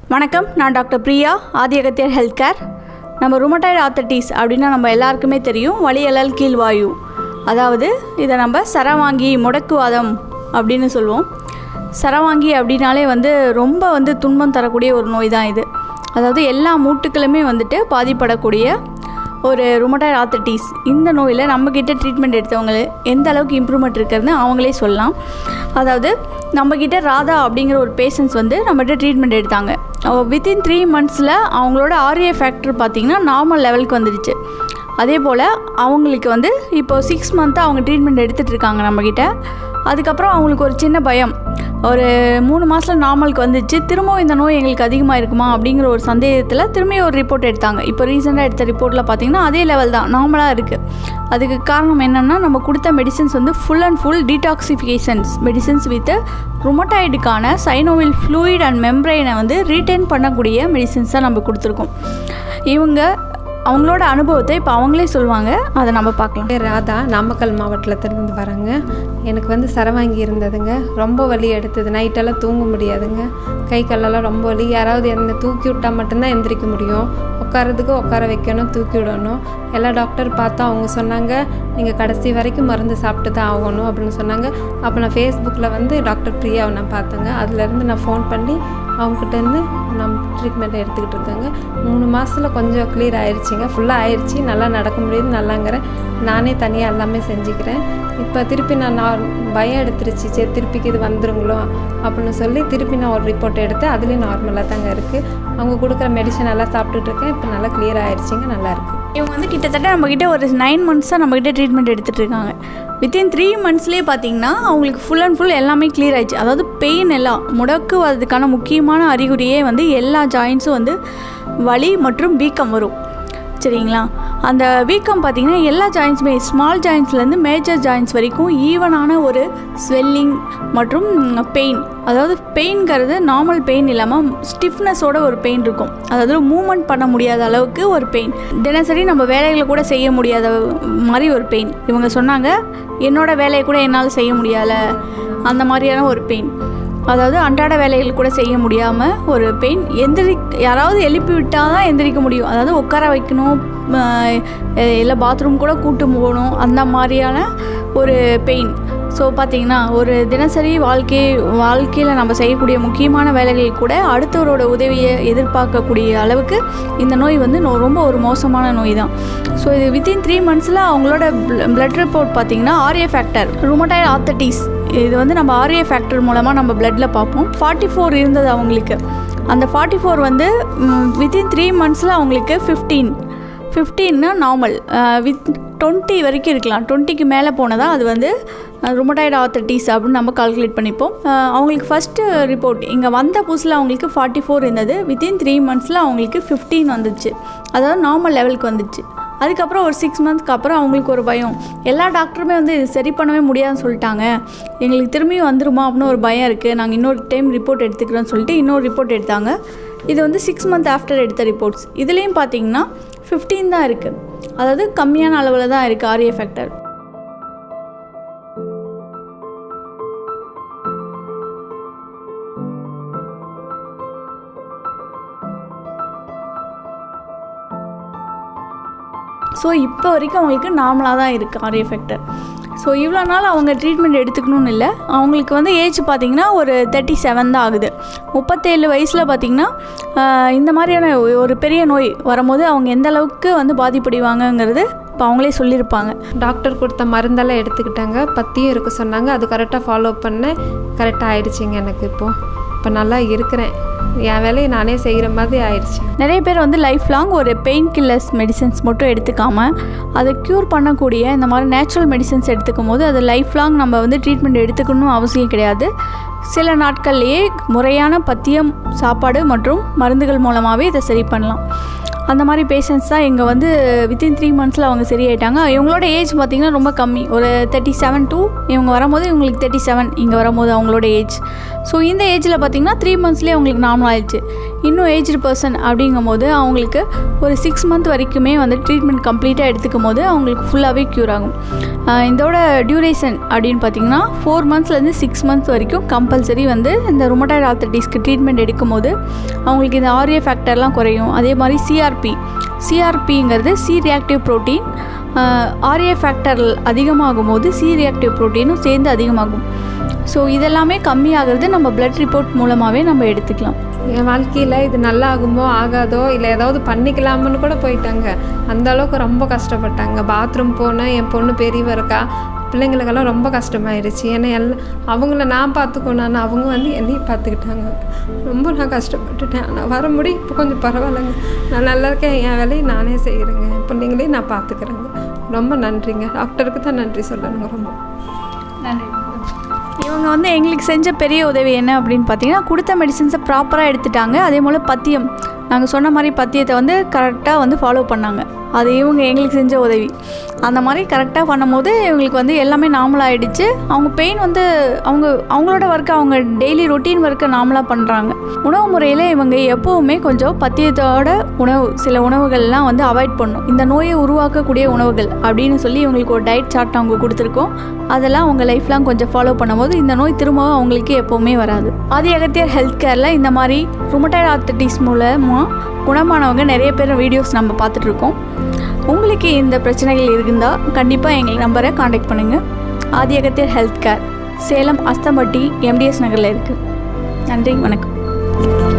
வணக்கம் நான் doctor Priya Adhiyagathiyar health care நம்ம ருமட்டாய்டு ஆத்தட்டிஸ் அப்படின்னா நம்ம எல்லாருக்குமே தெரியும் வலியலல் கீழ்வாயு அதாவது இதை நம்ம சரவாங்கி முடக்குவாதம் அப்படின்னு சொல்லுவோம் சரவாங்கி அப்படின்னாலே வந்து ரொம்ப வந்து துன்பம் தரக்கூடிய ஒரு நோய் தான் இது அதாவது எல்லா மூட்டுக்களுமே வந்துட்டு பாதிப்படக்கூடிய ஒரு ருமட்டாய்டு ஆத்தட்டிஸ் இந்த நோயில் நம்மக்கிட்ட ட்ரீட்மெண்ட் எடுத்தவங்க எந்த அளவுக்கு இம்ப்ரூவ்மெண்ட் இருக்குதுன்னு அவங்களே சொல்லலாம் அதாவது நம்மக்கிட்ட ராதா அப்படிங்கிற ஒரு பேஷண்ட்ஸ் வந்து நம்மகிட்ட ட்ரீட்மெண்ட் எடுத்தாங்க வித்தின் த்ரீ மந்த்ஸில் அவங்களோட ஆர்ஏ ஃபேக்டர் பார்த்திங்கன்னா நார்மல் லெவலுக்கு வந்துடுச்சு அதே போல் அவங்களுக்கு வந்து இப்போ சிக்ஸ் மந்த்தாக அவங்க ட்ரீட்மெண்ட் எடுத்துகிட்டு இருக்காங்க நம்மக்கிட்ட அதுக்கப்புறம் அவங்களுக்கு ஒரு சின்ன பயம் ஒரு மூணு மாதத்தில் நார்மலுக்கு வந்துச்சு திரும்பவும் இந்த நோய் எங்களுக்கு அதிகமாக இருக்குமா அப்படிங்கிற ஒரு சந்தேகத்தில் திரும்பி ஒரு ரிப்போர்ட் எடுத்தாங்க இப்போ ரீசெண்டாக எடுத்த ரிப்போர்ட்டில் பார்த்தீங்கன்னா அதே லெவல் தான் நார்மலாக இருக்குது அதுக்கு காரணம் என்னென்னா நம்ம கொடுத்த மெடிசின்ஸ் வந்து full and full detoxifications medicines with ருமட்டாய்டுக்கான சைனோவில் ஃப்ளூயிட் அண்ட் மெம்ப்ரைனை வந்து ரீட்டைன் பண்ணக்கூடிய மெடிசின்ஸ் தான் நம்ம கொடுத்துருக்கோம் இவங்க அவங்களோட அனுபவத்தை இப்போ அவங்களே சொல்லுவாங்க அதை நம்ம பார்க்கலாம் பேர் ராதா நாமக்கல் மாவட்டத்திலேருந்து வரேங்க எனக்கு வந்து சரவாங்கி இருந்ததுங்க ரொம்ப வலி எடுத்தது நைட்டெல்லாம் தூங்க முடியாதுங்க கை காலெல்லாம் ரொம்ப வலி யாராவது என்ன தூக்கி விட்டால் மட்டும்தான் எந்திரிக்க முடியும் உட்காரதுக்கு உட்கார வைக்கணும் தூக்கி விடணும் எல்லா டாக்டர் பார்த்தோம் அவங்க சொன்னாங்க நீங்கள் கடைசி வரைக்கும் மருந்து சாப்பிட்டு தான் ஆகணும் அப்படின்னு சொன்னாங்க அப்போ நான் ஃபேஸ்புக்கில் வந்து டாக்டர் பிரியாவை நான் பார்த்தேங்க அதுலேருந்து நான் ஃபோன் பண்ணி அவங்ககிட்டேருந்து நான் ட்ரீட்மெண்ட் எடுத்துக்கிட்டு இருக்கேங்க மூணு மாதத்தில் கொஞ்சம் க்ளியர் ஆயிடுச்சுங்க ஃபுல்லாக ஆயிடுச்சு நல்லா நடக்க முடியுது நல்லாங்கிறேன் நானே தனியாக எல்லாமே செஞ்சுக்கிறேன் இப்போ திருப்பி நான் நான் பயம் எடுத்துருச்சு சரி திருப்பிக்கு இது வந்துருங்களோ அப்படின்னு சொல்லி திருப்பி நான் ஒரு ரிப்போர்ட் எடுத்தேன் அதுலேயும் நார்மலாக தாங்க இருக்குது அவங்க கொடுக்குற மெடிசன் எல்லாம் சாப்பிட்டுட்டு இருக்கேன் இப்போ நல்லா க்ளியர் ஆயிடுச்சுங்க நல்லா இருக்குது இவங்க வந்து கிட்டத்தட்ட நம்மக்கிட்ட ஒரு நைன் மந்த்ஸாக நம்மக்கிட்ட ட்ரீட்மெண்ட் எடுத்துகிட்டு இருக்காங்க வித்தின் த்ரீ மந்த்ஸ்லேயே பார்த்தீங்கன்னா அவங்களுக்கு ஃபுல் அண்ட் ஃபுல் எல்லாமே கிளியர் ஆயிடுச்சு அதாவது பெயின் எல்லாம் முடக்குவதற்கான முக்கியமான அறிகுறியே வந்து எல்லா ஜாயின்ஸும் வந்து வலி மற்றும் வீக்கம் வரும் சரிங்களா அந்த வீக்கம் பார்த்திங்கன்னா எல்லா ஜாயின்ஸுமே ஸ்மால் ஜாயின்ஸ்லேருந்து மேஜர் ஜாயின்ஸ் வரைக்கும் ஈவனான ஒரு ஸ்வெல்லிங் மற்றும் பெயின் அதாவது பெயின்ங்கிறது நார்மல் பெயின் இல்லாமல் ஸ்டிஃப்னஸோட ஒரு பெயின் இருக்கும் அதாவது மூமெண்ட் பண்ண முடியாத அளவுக்கு ஒரு பெயின் தினசரி நம்ம வேலைகளை கூட செய்ய முடியாத மாதிரி ஒரு பெயின் இவங்க சொன்னாங்க என்னோட வேலையை கூட என்னால் செய்ய முடியல அந்த மாதிரியான ஒரு பெயின் அதாவது அன்றாட வேலைகள் கூட செய்ய முடியாமல் ஒரு பெயின் எந்திரி யாராவது எழுப்பி விட்டால் தான் எந்திரிக்க முடியும் அதாவது உட்கார வைக்கணும் இல்லை பாத்ரூம் கூட கூட்டு போகணும் அந்த மாதிரியான ஒரு பெயின் ஸோ பார்த்திங்கன்னா ஒரு தினசரி வாழ்க்கை வாழ்க்கையில் நம்ம செய்யக்கூடிய முக்கியமான வேலைகள் கூட அடுத்தவரோட உதவியை எதிர்பார்க்கக்கூடிய அளவுக்கு இந்த நோய் வந்து ரொம்ப ஒரு மோசமான நோய் தான் ஸோ இது வித்தின் த்ரீ மந்த்ஸில் அவங்களோட பிளட் ரிப்போர்ட் பார்த்திங்கன்னா ஆர்ஏ ஃபேக்டர் ருமட்டாய்டு ஆத்தட்டிஸ் இது வந்து நம்ம ஆர்ஏ ஃபேக்டர் மூலமாக நம்ம பிளட்டில் பார்ப்போம் ஃபார்ட்டி ஃபோர் இருந்தது அவங்களுக்கு அந்த ஃபார்ட்டி ஃபோர் வந்து வித்தின் த்ரீ மந்த்ஸில் அவங்களுக்கு ஃபிஃப்டீன் ஃபிஃப்டீன்னா நார்மல் வித் டுவெண்ட்டி வரைக்கும் இருக்கலாம் டுவெண்ட்டிக்கு மேலே போனதாக அது வந்து ருமட்டாய்டு ஆத்தட்டிஸ் அப்படின்னு நம்ம கால்குலேட் பண்ணிப்போம் அவங்களுக்கு ஃபஸ்ட்டு ரிப்போர்ட் இங்கே வந்த புதுசில் அவங்களுக்கு ஃபார்ட்டி ஃபோர் இருந்தது வித்தின் த்ரீ மந்த்ஸில் அவங்களுக்கு ஃபிஃப்டீன் வந்துச்சு அதாவது நார்மல் லெவலுக்கு வந்துச்சு அதுக்கப்புறம் ஒரு சிக்ஸ் மந்த்க்கு அப்புறம் அவங்களுக்கு ஒரு பயம் எல்லா டாக்டருமே வந்து இது சரி பண்ணவே முடியாதுன்னு சொல்லிட்டாங்க எங்களுக்கு திரும்பியும் வந்துருமா அப்படின்னு ஒரு பயம் இருக்குது நாங்கள் இன்னொரு டைம் ரிப்போர்ட் எடுத்துக்கிறோன்னு சொல்லிட்டு இன்னொரு ரிப்போர்ட் எடுத்தாங்க இது வந்து சிக்ஸ் மந்த் ஆஃப்டர் எடுத்த ரிப்போர்ட்ஸ் இதுலேயும் பார்த்தீங்கன்னா ஃபிஃப்டீன் தான் இருக்குது அதாவது கம்மியான அளவில் தான் இருக்குது ஆர்ஏ ஃபேக்டர் ஸோ இப்போ வரைக்கும் அவங்களுக்கு நார்மலாக தான் இருக்குது ஆர்ஏ ஃபேக்டர் ஸோ இவ்வளோ நாள் அவங்க ட்ரீட்மெண்ட் எடுத்துக்கணும்னு இல்லை அவங்களுக்கு வந்து ஏஜ் பார்த்திங்கன்னா ஒரு தேர்ட்டி செவன் தான் ஆகுது முப்பத்தேழு வயசில் பார்த்திங்கன்னா இந்த மாதிரியான ஒரு பெரிய நோய் வரும்போது அவங்க எந்த அளவுக்கு வந்து பாதிப்படைவாங்கங்கிறது இப்போ அவங்களே சொல்லியிருப்பாங்க டாக்டர் கொடுத்த மருந்தெல்லாம் எடுத்துக்கிட்டாங்க பற்றியும் இருக்க சொன்னாங்க அது கரெக்டாக ஃபாலோ பண்ணேன் கரெக்டாக ஆயிடுச்சுங்க எனக்கு இப்போது இப்போ நல்லா இருக்கிறேன் என் வேலையை நானே செய்கிற மாதிரி ஆயிடுச்சு நிறைய பேர் வந்து லைஃப் லாங் ஒரு பெயின் கில்லர்ஸ் மெடிசன்ஸ் மட்டும் எடுத்துக்காமல் அதை க்யூர் பண்ணக்கூடிய இந்த மாதிரி நேச்சுரல் மெடிசன்ஸ் எடுத்துக்கும் போது அது லைஃப் லாங் நம்ம வந்து ட்ரீட்மெண்ட் எடுத்துக்கணும் அவசியம் கிடையாது சில நாட்கள்லேயே முறையான பத்தியம் சாப்பாடு மற்றும் மருந்துகள் மூலமாகவே இதை சரி பண்ணலாம் அந்த மாதிரி பேஷண்ட்ஸ் தான் இங்கே வந்து வித்தின் த்ரீ மந்த்ஸில் அவங்க சரியாயிட்டாங்க இவங்களோட ஏஜ் பார்த்திங்கன்னா ரொம்ப கம்மி ஒரு தேர்ட்டி செவன் டூ இவங்க வரும்போது இவங்களுக்கு தேர்ட்டி செவன் இங்கே வரும்போது அவங்களோட ஏஜ் ஸோ இந்த ஏஜில் பார்த்திங்கன்னா த்ரீ மந்த்ஸ்லேயே அவங்களுக்கு நார்மல் ஆயிடுச்சு இன்னும் ஏஜ்டு பர்சன் அப்படிங்கும்போது அவங்களுக்கு ஒரு சிக்ஸ் மந்த் வரைக்குமே வந்து ட்ரீட்மெண்ட் கம்ப்ளீட்டாக எடுத்துக்கும் போது அவங்களுக்கு ஃபுல்லாகவே க்யூர் ஆகும் ஆஹ் இதோட டியூரேஷன் அப்படின்னு பார்த்தீங்கன்னா ஃபோர் மந்த்ஸ்லேருந்து சிக்ஸ் மந்த்ஸ் வரைக்கும் கம்பல்சரி வந்து இந்த ருமட்டாய்டு ஆர்த்தடிஸ்க்கு ட்ரீட்மெண்ட் எடுக்கும்போது அவங்களுக்கு இந்த ஆர்ஏ ஃபேக்டர்லாம் குறையும் அதே மாதிரி சிஆர்பி சிஆர்பிங்கிறது C reactive protein RA factor அதிகமாகும் போது சி ரியாக்டிவ் ப்ரோட்டீனும் சேர்ந்து அதிகமாகும் ஸோ இதெல்லாமே கம்மியாகிறது நம்ம பிளட் ரிப்போர்ட் மூலமாகவே நம்ம எடுத்துக்கலாம் என் வாழ்க்கையில் இது நல்லா ஆகுமோ ஆகாதோ இல்லை ஏதாவது பண்ணிக்கலாம்னு கூட போயிட்டாங்க அந்த அளவுக்கு ரொம்ப கஷ்டப்பட்டாங்க பாத்ரூம் போனேன் என் பொண்ணு பெரியவ இருக்கா பிள்ளைங்களுக்கெல்லாம் ரொம்ப கஷ்டமாயிருச்சு ஏன்னா எல்லாம் அவங்கள நான் பார்த்துக்கணும் அவங்க வந்து என்னையும் பார்த்துக்கிட்டாங்க ரொம்ப நான் கஷ்டப்பட்டுட்டேன் ஆனால் வர முடி இப்போ கொஞ்சம் பரவாயில்லைங்க நான் நல்லா இருக்கேன் என் வேலையை நானே செய்கிறேங்க என் பிள்ளைங்களையும் நான் பார்த்துக்கிறேங்க ரொம்ப நன்றிங்க டாக்டருக்கு தான் நன்றி சொல்லணுங்க ரொம்ப நன்றி இவங்க வந்து எங்களுக்கு செஞ்ச பெரிய உதவி என்ன அப்படின்னு பார்த்தீங்கன்னா கொடுத்த மெடிசின்ஸை ப்ராப்பராக எடுத்துட்டாங்க அதே போல் பத்தியம் நாங்கள் சொன்ன மாதிரி பத்தியத்தை வந்து கரெக்டாக வந்து ஃபாலோ பண்ணாங்க அது இவங்க எங்களுக்கு செஞ்ச உதவி அந்த மாதிரி கரெக்டாக பண்ணும்போது இவங்களுக்கு வந்து எல்லாமே நார்மல் ஆகிடுச்சு அவங்க பெயின் வந்து அவங்க அவங்களோட ஒர்க்கை அவங்க டெய்லி ரொட்டீன் ஒர்க்கை நார்மலாக பண்ணுறாங்க உணவு முறையில் இவங்க எப்போவுமே கொஞ்சம் பத்தியத்தோட உணவு சில உணவுகள்லாம் வந்து அவாய்ட் பண்ணும் இந்த நோயை உருவாக்கக்கூடிய உணவுகள் அப்படின்னு சொல்லி இவங்களுக்கு ஒரு டயட் சார்ட் அவங்க கொடுத்துருக்கோம் அதெல்லாம் அவங்க லைஃப்லாம் கொஞ்சம் ஃபாலோ பண்ணும்போது இந்த நோய் திரும்பவும் அவங்களுக்கு எப்போவுமே வராது ஆதி அகத்தியர் ஹெல்த் கேரில் இந்த மாதிரி ருமட்டாய்டு ஆர்த்தடிஸ் மூலமாக குணமானவங்க நிறைய பேர் வீடியோஸ் நம்ம பார்த்துட்ருக்கோம் உங்களுக்கு இந்த பிரச்சனைகள் இருந்தால் கண்டிப்பாக எங்கள் நம்பரை காண்டாக்ட் பண்ணுங்கள் Aadhi Agathiyar health care Salem Asthampatti MTS நகரில் இருக்குது நன்றி வணக்கம்